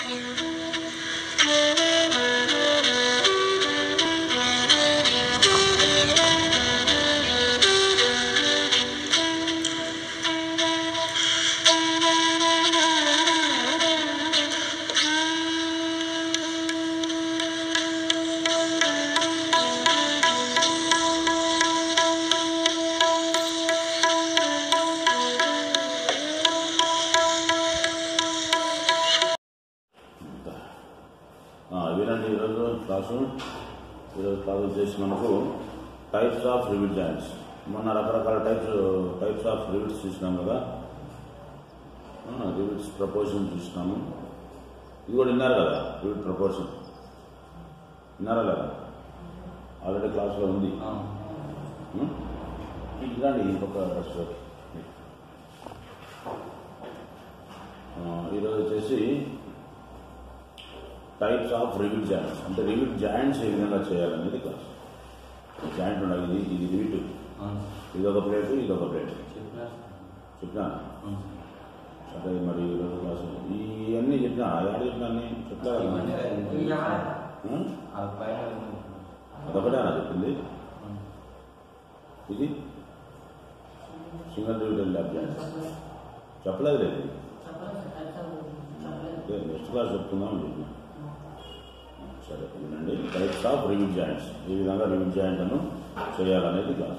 ఆ, ఇదేనండి ఈరోజు క్లాసు ఈరోజు క్లాస్ వచ్చేసి మనకు టైప్స్ ఆఫ్ రివిట్ జాయింట్స్ మొన్న రకరకాల టైప్స్ టైప్స్ ఆఫ్ రివిట్స్ చూసినాం కదా రివిట్స్ ప్రపోర్షన్ చూసినాము ఇది కూడా విన్నారు కదా రివిట్ ప్రపోర్షన్ విన్నారా లేదా ఆల్రెడీ క్లాస్లో ఉంది ఉం? ఇది రండి ఇంకొక రెస్టారెంట్ ఈరోజు వచ్చేసి టైప్స్ ఆఫ్ రివిట్ జాయింట్స్ అంటే రివిట్ జాయింట్స్ ఏ విధంగా చేయాలనేది క్లాస్ జాయింట్ ఉండాలి ఇది ఇది రివిట్ ఇది ఒక ప్లేట్ ఇది ఒక ప్లేట్ చెప్పినా సరే మరి ఈరోజు క్లాస్ ఇవన్నీ చెప్పినా యాడ చెప్పినా అన్ని చెప్తా ఉం? అదొకటేనా చెప్పింది ఇది సింగల్ రివిట్ ల్యాబ్ జాయింట్ చెప్పలేదు లేదు అదే నెక్స్ట్ క్లాస్ చెప్తున్నాం చెప్పిన సరే వినండి టైప్స్ ఆఫ్ రివిట్ జాయింట్స్ ఈ విధంగా రివిట్ జాయింట్ అను చేయాలనేది class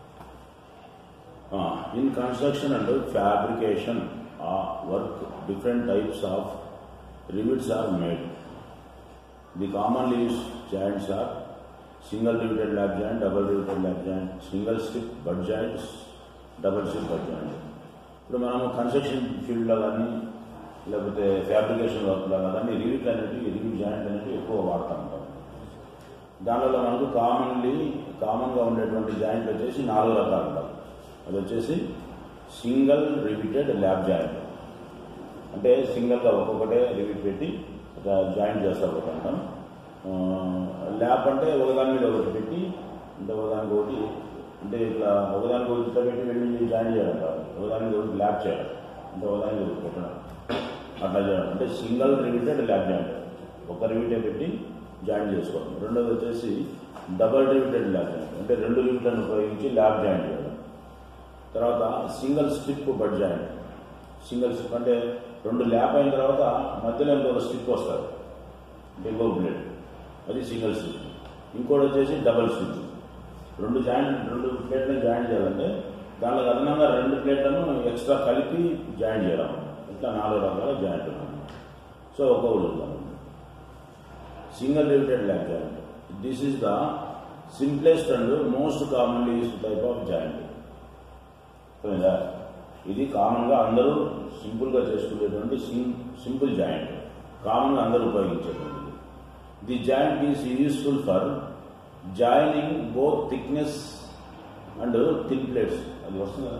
in construction and fabrication uh work different types of rivets are made the commonly use joints are single riveted lap joint double riveted lap joint single strip butt joints double strip butt joint ఇప్పుడు మనము construction ఫీల్డ్లో కానీ లేకపోతే fabrication వర్క్లో కానీ rivet అనేవి rivet joint అనేవి ఎక్కువ వాడుతూ ఉంటాం దానిలో మనకు కామన్లీ కామన్గా ఉండేటువంటి జాయింట్ వచ్చేసి నాలుగు రకాలు ఉంటాయి అది వచ్చేసి సింగిల్ రివిటెడ్ ల్యాబ్ జాయింట్ అంటే సింగిల్గా ఒక్కొక్కటే రివిట్ పెట్టి ఒక జాయింట్ చేస్తారు ఒకటి అంటాం ల్యాబ్ అంటే ఒకదాని మీద ఒకటి పెట్టి అంటే ఒకదానికి ఒకటి అంటే ఇట్లా ఒకదానికి ఒకటి ఇట్లా పెట్టి వెళ్ళి జాయిన్ చేయడం కాదు ఒకదాని మీద ఒకటి ల్యాబ్ చేయడం అంటే ఒకదాని మీద ఒకటి పెట్టడం అట్లా చేయడం అంటే సింగిల్ రివిటెడ్ ల్యాబ్ జాయింట్ ఒక రివిటే పెట్టి జాయిన్ చేసుకోవడం రెండోది వచ్చేసి డబల్ రివిటెడ్ ల్యాబ్ జాయింట్ అంటే రెండు రివిట్లను ఉపయోగించి ల్యాబ్ జాయిన్ చేయడం తర్వాత single strip butt joint single strip అంటే రెండు ల్యాప్ అయిన తర్వాత మధ్యలో ఇంకొక స్ట్రిప్ వస్తుంది అంటే ఇంకో బ్లేడ్ అది సింగిల్ స్ట్రిప్ ఇంకోటి వచ్చేసి డబల్ స్ట్రిప్ రెండు జాయింట్ రెండు ప్లేట్లను జాయిన్ చేయాలంటే దానిలో అదనంగా రెండు ప్లేట్లను ఎక్స్ట్రా కలిపి జాయిన్ చేయడం ఇట్లా నాలుగు రకాల జాయింట్ ఉన్నాయి సో ఒక్కొక్కటి చూద్దాం single riveted lap joint this is the simplest and most commonly used type of joint అర్థమైందా ఇది కామన్గా అందరూ సింపుల్గా చేసుకునేటువంటి సిం సింపుల్ జాయింట్ కామన్గా అందరూ ఉపయోగించేటువంటిది the joint is useful for joining both thickness and thin plates అది వస్తుందా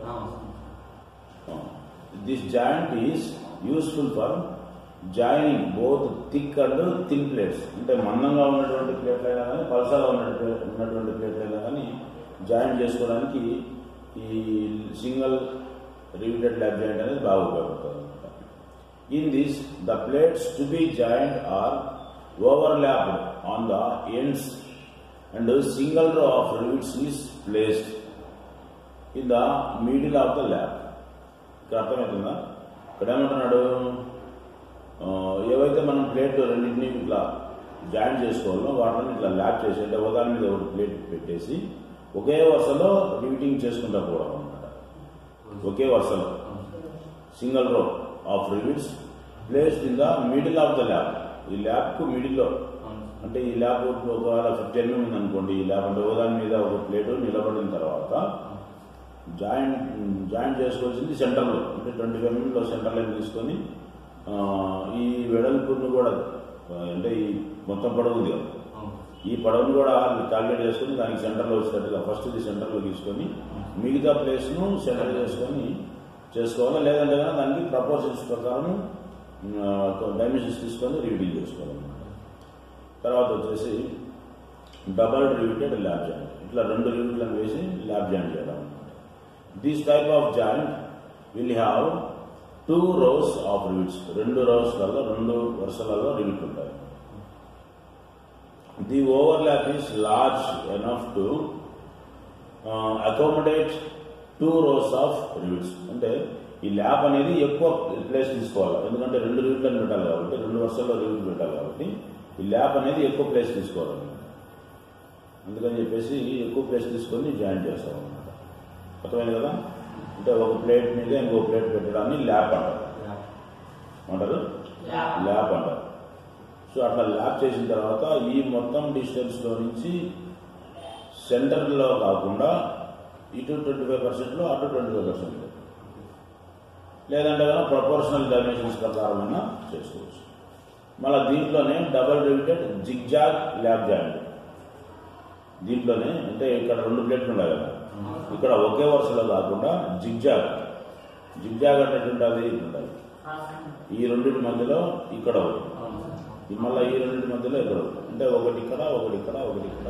this joint is useful for joining both thick and thin plates అంటే మందంగా ఉన్నటువంటి ప్లేట్లు అయినా కానీ పలసగా ఉన్నటువంటి ఉన్నటువంటి ప్లేట్లు అయినా కానీ జాయిన్ చేసుకోవడానికి ఈ సింగిల్ రివిటెడ్ ల్యాబ్ జాయింట్ అనేది బాగా ఉపయోగపడుతుంది అనమాట in this the plates to be joint are overlapped on the ends and single row of rivets is placed in the middle of the lap ఇక్కడ అర్థమవుతుందా ఇక్కడ ఏమంటున్నాడు ఆ, ఏవైతే మనం ప్లేట్ రెండింటిని ఇట్లా జాయిన్ చేసుకోవాలో వాటిని ఇట్లా ల్యాబ్ చేసి అంటే ఒకదాని మీద ఒకటి ప్లేట్ పెట్టేసి ఒకే వరుసలో రివిటింగ్ చేసుకుంటా పోవడం అనమాట ఒకే వరుసలో single row of rivets placed in the middle of the lap ఈ ల్యాబ్కు మిడిల్లో అంటే ఈ ల్యాబ్ ఒకవేళ ఫిఫ్టీ ఎంఎం ఉందనుకోండి ఈ ల్యాబ్ అంటే ఒకదాని మీద ఒక ప్లేట్ నిలబడిన తర్వాత జాయింట్ జాయింట్ చేసుకోవాల్సింది సెంటర్లో అంటే ట్వంటీ ఫైవ్ మినిట్లో సెంటర్ లైన్ తీసుకొని ఆ, ఈ వెడల్పును కూడా ఆ, అంటే ఈ మొత్తం పొడవు ఉంది కదా ఈ పొడవును కూడా క్యాల్కులేట్ చేసుకొని దానికి సెంటర్లో వచ్చేటట్టుగా ఫస్ట్ ఇది సెంటర్లో తీసుకొని మిగతా ప్లేస్ను సెంటర్ చేసుకొని చేసుకోవాలి లేదంటే కనుక దానికి ప్రపోర్షన్స్ ప్రకారం డైమెన్షన్స్ తీసుకొని రీడింగ్ చేసుకోవాలన్నమాట తర్వాత వచ్చేసి డబల్ రివిటెడ్ ల్యాబ్ జాయింట్ ఇట్లా రెండు రివిట్లను వేసి ల్యాబ్ జాయింట్ చేయడం అనమాట this type of joint will have two rows of rivets రెండు రోస్లలో రెండు వరుసలలో రివిట్ ఉంటాయి the overlap is large enough to accommodate two rows of rivets అంటే ఈ ల్యాప్ అనేది ఎక్కువ ప్లేస్ తీసుకోవాలి ఎందుకంటే రెండు రివిట్లను పెట్టాలి కాబట్టి రెండు వర్షాల్లో రివిట్ పెట్టాలి కాబట్టి ఈ ల్యాప్ అనేది ఎక్కువ ప్లేస్ తీసుకోవాలి అందుకని చెప్పేసి ఎక్కువ ప్లేస్ తీసుకొని జాయిన్ చేస్తాం అనమాట అర్థమైంది కదా అంటే ఒక ప్లేట్ మీద ఇంకో ప్లేట్ పెట్టడాన్ని ల్యాప్ అంటారు అంటారు ల్యాప్ అంటారు సో అట్లా ల్యాప్ చేసిన తర్వాత ఈ మొత్తం డిస్టెన్స్లో నుంచి సెంటర్లో కాకుండా ఇటు ట్వంటీ ఫైవ్ పర్సెంట్లో అటు ట్వంటీ ఫైవ్ పర్సెంట్ లేదంటే కనుక ప్రపోర్షనల్ డైమెన్షన్స్ ప్రకారమైనా చేసుకోవచ్చు మళ్ళీ దీంట్లోనే double riveted zigzag lap joint దీంట్లోనే అంటే ఇక్కడ రెండు ప్లేట్లు ఉన్నాయి కదా ఇక్కడ ఒకే వరుసలో కాకుండా జిగ్జాగ్ జిగ్జాగ్ అంటే ఉంటుంది ఉంటుంది ఈ రెండింటి మధ్యలో ఇక్కడ ఒకటి ఈ మళ్ళీ ఈ రెండింటి మధ్యలో ఇక్కడ ఒకటి అంటే ఒకటి ఇక్కడ ఒకటి ఇక్కడ ఒకటి ఇక్కడ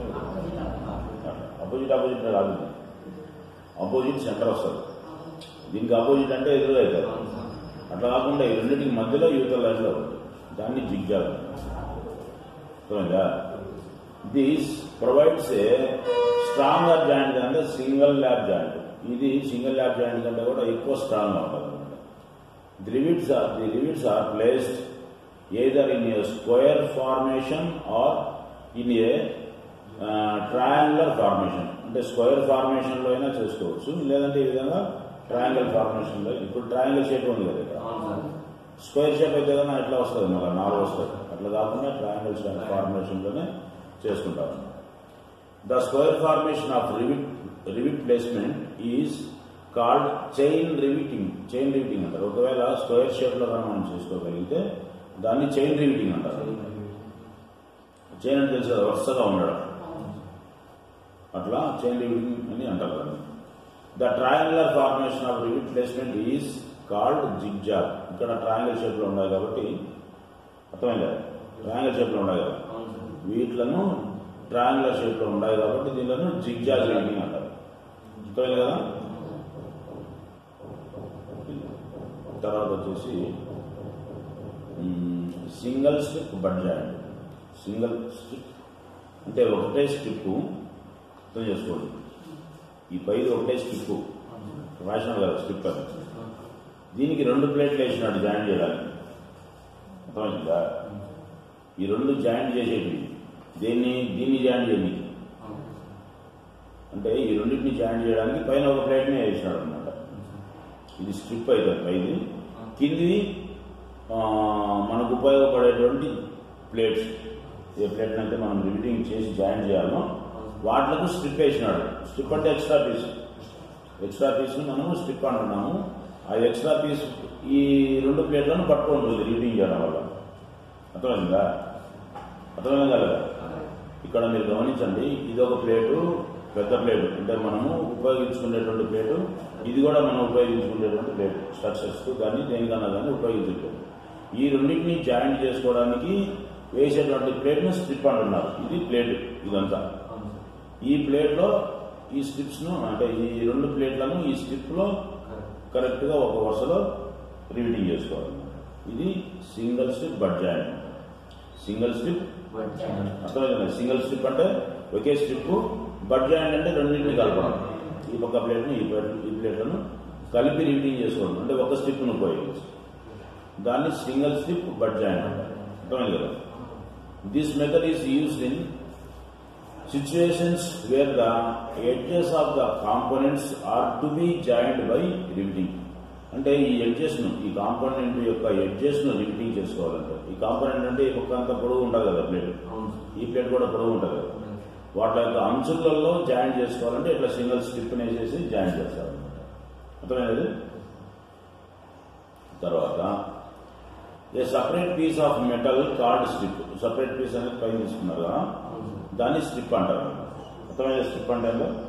అపోజిట్ అపోజిట్ కాదు అపోజిట్ సెంటర్ వస్తుంది దీనికి అపోజిట్ అంటే ఎదురుగా అవుతుంది అట్లా కాకుండా ఈ రెండింటికి మధ్యలో యువత లైన్లో ఉంటుంది దాన్ని జిగ్జాగ్ అర్థమైందా this provides a stronger joint అంటే సింగిల్ ల్యాబ్ జాయింట్ ఇది సింగిల్ ల్యాబ్ జాయింట్ కంటే కూడా ఎక్కువ స్ట్రాంగ్ ఉంటుంది అనమాట the rivets are the rivets are placed either in a square formation or in a triangular formation అంటే స్క్వేర్ ఫార్మేషన్లో అయినా చేసుకోవచ్చు లేదంటే ఈ విధంగా ట్రయాంగిల్ ఫార్మేషన్లో ఇప్పుడు ట్రయాంగిల్ షేప్ ఉంది కదా ఇక్కడ స్క్వేర్ షేప్ అయితే కదా ఎట్లా వస్తుంది మళ్ళీ నాలుగు వస్తుంది అట్లా కాకుండా ట్రయాంగిల్ ఫార్మేషన్లోనే చేసుకుంటారు the square formation of rivet rivet placement is called chain riveting chain riveting అంటారు ఒకవేళ స్క్వేర్ షేప్లో కానీ మనం చేసుకోగలిగితే దాన్ని చైన్ రివిటింగ్ అంటారు చైన్ అంటే తెలుసు కదా వరుసగా ఉండడం అట్లా చైన్ రివిటింగ్ అని అంటారు దాన్ని the triangular formation of rivet placement is called zigzag ఇక్కడ ట్రయాంగిల్ షేప్లో ఉన్నాయి కాబట్టి అర్థమైందా ట్రయాంగిల్ షేప్లో ఉన్నాయి కదా వీటిలను ట్రయాంగులర్ షేప్లో ఉన్నాయి కాబట్టి దీనిలను జిగ్జాగ్ రివిటింగ్ అంటారు అర్థమైంది కదా తర్వాత వచ్చేసి single strip butt joint single strip అంటే ఒకటే స్ట్రిప్ అర్థం చేసుకోండి ఈ పైది ఒకటే స్ట్రిప్ రాసినాడు కదా స్ట్రిప్ అని దీనికి రెండు ప్లేట్లు వేసినాడు జాయిన్ చేయడానికి అర్థమైందా ఈ రెండు జాయిన్ చేసేవి దీన్ని దీన్ని జాయిన్ చేయడానికి అంటే ఈ రెండింటిని జాయిన్ చేయడానికి పైన ఒక ప్లేట్ని వేసినాడు అనమాట ఇది స్ట్రిప్ అవుతుంది పైది కింది ఆ, మనకు ఉపయోగపడేటువంటి ప్లేట్స్ ఏ ప్లేట్ అయితే మనం రివిటింగ్ చేసి జాయిన్ చేయాలో వాటిలకు స్ట్రిప్ వేసినాడు స్ట్రిప్ అంటే ఎక్స్ట్రా పీస్ ఎక్స్ట్రా పీస్ని మనము స్ట్రిప్ అంటున్నాము ఆ ఎక్స్ట్రా పీస్ ఈ రెండు ప్లేట్లను పట్టుకుంటుంది రివిటింగ్ చేయడం వల్ల అర్థమైందా అర్థమైందా లేదా ఇక్కడ మీరు గమనించండి ఇది ఒక ప్లేటు పెద్ద ప్లేటు అంటే మనము ఉపయోగించుకునేటువంటి ప్లేటు ఇది కూడా మనం ఉపయోగించుకునేటువంటి ప్లేట్ స్ట్రక్చర్స్ కానీ దేనికన్నా కానీ ఉపయోగించుకోవాలి ఈ రెండింటిని జాయింట్ చేసుకోవడానికి వేసేటువంటి ప్లేట్ను స్ట్రిప్ అంటున్నారు ఇది ప్లేట్ ఇదంతా ఈ ప్లేట్లో ఈ స్ట్రిప్స్ను అంటే ఈ రెండు ప్లేట్లను ఈ స్ట్రిప్లో కరెక్ట్గా ఒక వరుసలో రివిటింగ్ చేసుకోవాలి ఇది single strip butt joint single strip అర్థమైందా సింగిల్ స్ట్రిప్ అంటే ఒకే స్ట్రిప్ బడ్ జాయింట్ అంటే రెండింటిని కలపడం ఈ పక్క ప్లేట్ని ఈ ప్లేట్ ఈ ప్లేట్లను కలిపి రివిటింగ్ చేసుకోవడం అంటే ఒక స్ట్రిప్ను ఉపయోగించి దాన్ని సింగిల్ స్ట్రిప్ బడ్ జాయింట్ అంటారు అర్థమైంది కదా this method is used in situations where the edges of the components are to be joined by riveting అంటే ఈ ఎడ్జెస్ ను ఈ కాంపోనెంట్ యొక్క ఎడ్జెస్ ను రివిటింగ్ చేసుకోవాలంటే ఈ కాంపోనెంట్ అంటే ఈ పక్క అంతా పొడవు ఉంటుంది కదా ప్లేట్ ఈ ప్లేట్ కూడా పొడవు ఉంటుంది కదా వాటి యొక్క అంచులలో జాయిన్ చేసుకోవాలంటే ఇట్లా సింగిల్ స్ట్రిప్ వేసేసి జాయిన్ చేస్తారు అర్థమైనది తర్వాత a separate piece of metal called strip separate piece అనేది పైన తీసుకున్నారు కదా దాన్ని స్ట్రిప్ అంటారు అర్థమైన స్ట్రిప్ అంటే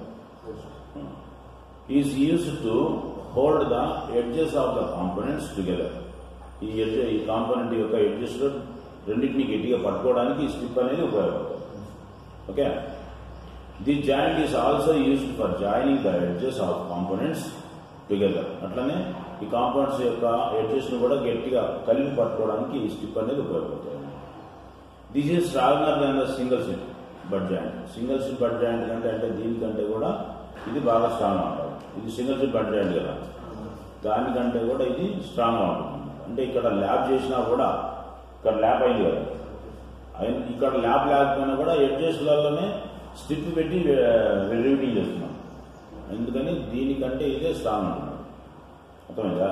is use to hold the edges of the components together ఈ ఎడ్జ్ ఈ కాంపోనెంట్ యొక్క ఎడ్జెస్ రెండింటిని గట్టిగా పట్టుకోవడానికి ఈ స్ట్రిప్ అనేది ఉపయోగపడుతుంది okay the joint is also used for joining the edges of components together అట్లనే ఈ కాంపౌండ్స్ యొక్క ఎడ్జెస్ను కూడా గట్టిగా కలిపి పట్టుకోవడానికి ఈ స్టిప్ అనేది ఉపయోగపడుతుంది this is stronger than the single strip butt joint single strip butt joint కంటే అంటే దీనికంటే కూడా ఇది బాగా స్ట్రాంగ్ ఉంటుంది ఇది సింగిల్ సిట్ బడ్ జాయింట్ కదా దానికంటే కూడా ఇది స్ట్రాంగ్గా ఉంటుంది అంటే ఇక్కడ ల్యాబ్ చేసినా కూడా ఇక్కడ ల్యాబ్ అయింది కదా అయిన ఇక్కడ ల్యాబ్ లేకపోయినా కూడా ఎడ్జెస్ట్లలోనే స్టిప్ పెట్టి రివ్యూటింగ్ చేస్తున్నాం ఎందుకని దీనికంటే ఇదే స్ట్రాంగ్ ఉంటుంది అర్థమైందా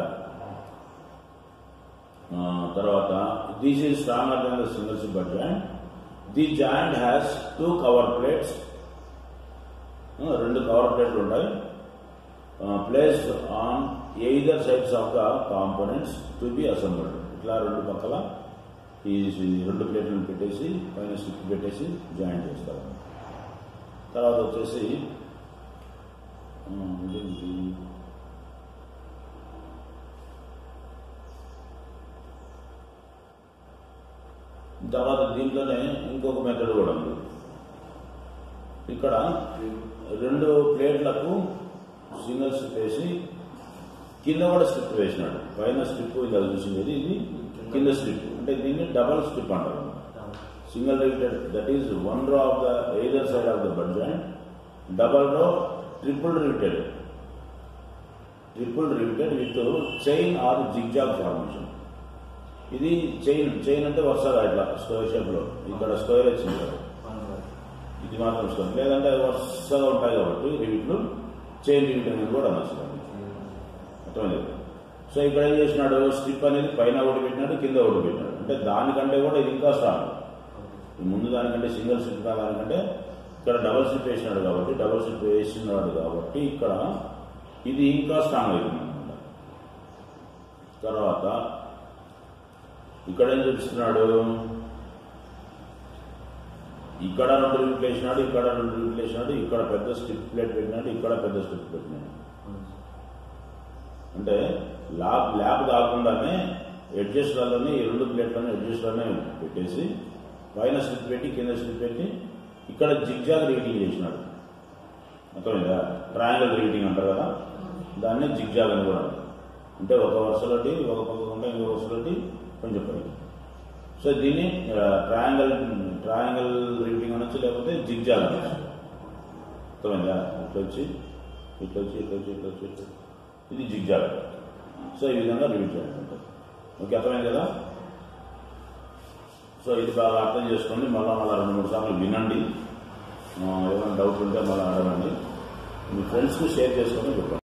ఆ, తర్వాత this is stronger than the single strip butt joint the joint has two cover plates రెండు కవర్ ప్లేట్లు ఉంటాయి place on either sides of the components to be assembled ఇట్లా రెండు పక్కల ఈ రెండు ప్లేట్లను పెట్టేసి పైన స్టిక్ పెట్టేసి జాయింట్ చేస్తారు తర్వాత వచ్చేసి ఆ, ఇదేంటి? తర్వాత దీంట్లోనే ఇంకొక మెథడ్ కూడా ఉంది ఇక్కడ రెండు ప్లేట్లకు సింగిల్ స్ట్రిప్ వేసి కింద కూడా స్ట్రిప్ వేసినాడు పైన స్ట్రిప్ ఇది చూసింది ఇది కింద స్ట్రిప్ అంటే దీన్ని డబల్ స్ట్రిప్ అంటారు single riveted that is one row of the either side of the butt joint double row triple riveted triple riveted with chain or zigzag formation ఇది చైన్ చైన్ అంటే వరుసగా ఇట్లా స్క్వేర్ షేప్ లో ఇక్కడ square వచ్చింది కదా ఇది మాత్రం స్క్వేర్ లేదంటే అవి వరుసగా ఉంటాయి కాబట్టి రివిట్లు చైన్ రివిట్ అనేది కూడా అనొచ్చు అర్థమైంది సో ఇక్కడ ఏం చేసినాడు స్ట్రిప్ అనేది పైన ఒకటి పెట్టినాడు కింద ఒకటి పెట్టినాడు అంటే దానికంటే కూడా ఇది ఇంకా స్ట్రాంగ్ ఈ ముందు దానికంటే సింగిల్ స్ట్రిప్ దానికంటే ఇక్కడ డబల్ స్ట్రిప్ వేసినాడు కాబట్టి డబల్ స్ట్రిప్ వేసినాడు కాబట్టి ఇక్కడ ఇది ఇంకా స్ట్రాంగ్ అవుతుంది అనమాట తర్వాత ఇక్కడ ఏం చూపిస్తున్నాడు ఇక్కడ రెండు రివిట్లు వేసినాడు ఇక్కడ రెండు రివిట్లు వేసినాడు ఇక్కడ పెద్ద స్ట్రిప్ ప్లేట్ పెట్టినాడు ఇక్కడ పెద్ద స్ట్రిప్ పెట్టినాడు అంటే ల్యాబ్ ల్యాబ్ కాకుండానే ఎడ్జస్ట్లలోనే ఈ రెండు ప్లేట్లను ఎడ్జస్ట్లోనే పెట్టేసి పైన స్లిప్ పెట్టి కింద స్లిప్ పెట్టి ఇక్కడ జిగ్జాగ్ రీడింగ్ చేసినాడు అర్థమైందా ట్రయాంగిల్ రీడింగ్ అంటారు కదా దాన్ని జిగ్జాగ్ అని కూడా అంటారు. అంటే ఒక వరుసలోటి ఒక పక్క ఉంటే ఇంకో వరుసలోటి కొంచెం పైకి సో దీన్ని ట్రయాంగిల్ ట్రయాంగిల్ రీడింగ్ అనొచ్చు లేకపోతే జిగ్జాగ్ అనొచ్చు అర్థమైందా ఇట్లా వచ్చి ఇట్లా వచ్చి ఇట్లా వచ్చి ఇట్లా వచ్చి ఇట్లా వచ్చి. ఇది జిగ్జాగ్ సో ఈ విధంగా రివ్యూ చేయాలి ఓకే అర్థమైంది కదా సో ఇది బాగా అర్థం చేసుకోండి మళ్ళీ మళ్ళీ రెండు మూడు సార్లు వినండి ఆ, ఏమైనా డౌట్ ఉంటే మళ్ళీ అడగండి మీ ఫ్రెండ్స్కి షేర్ చేసుకొని చెప్పండి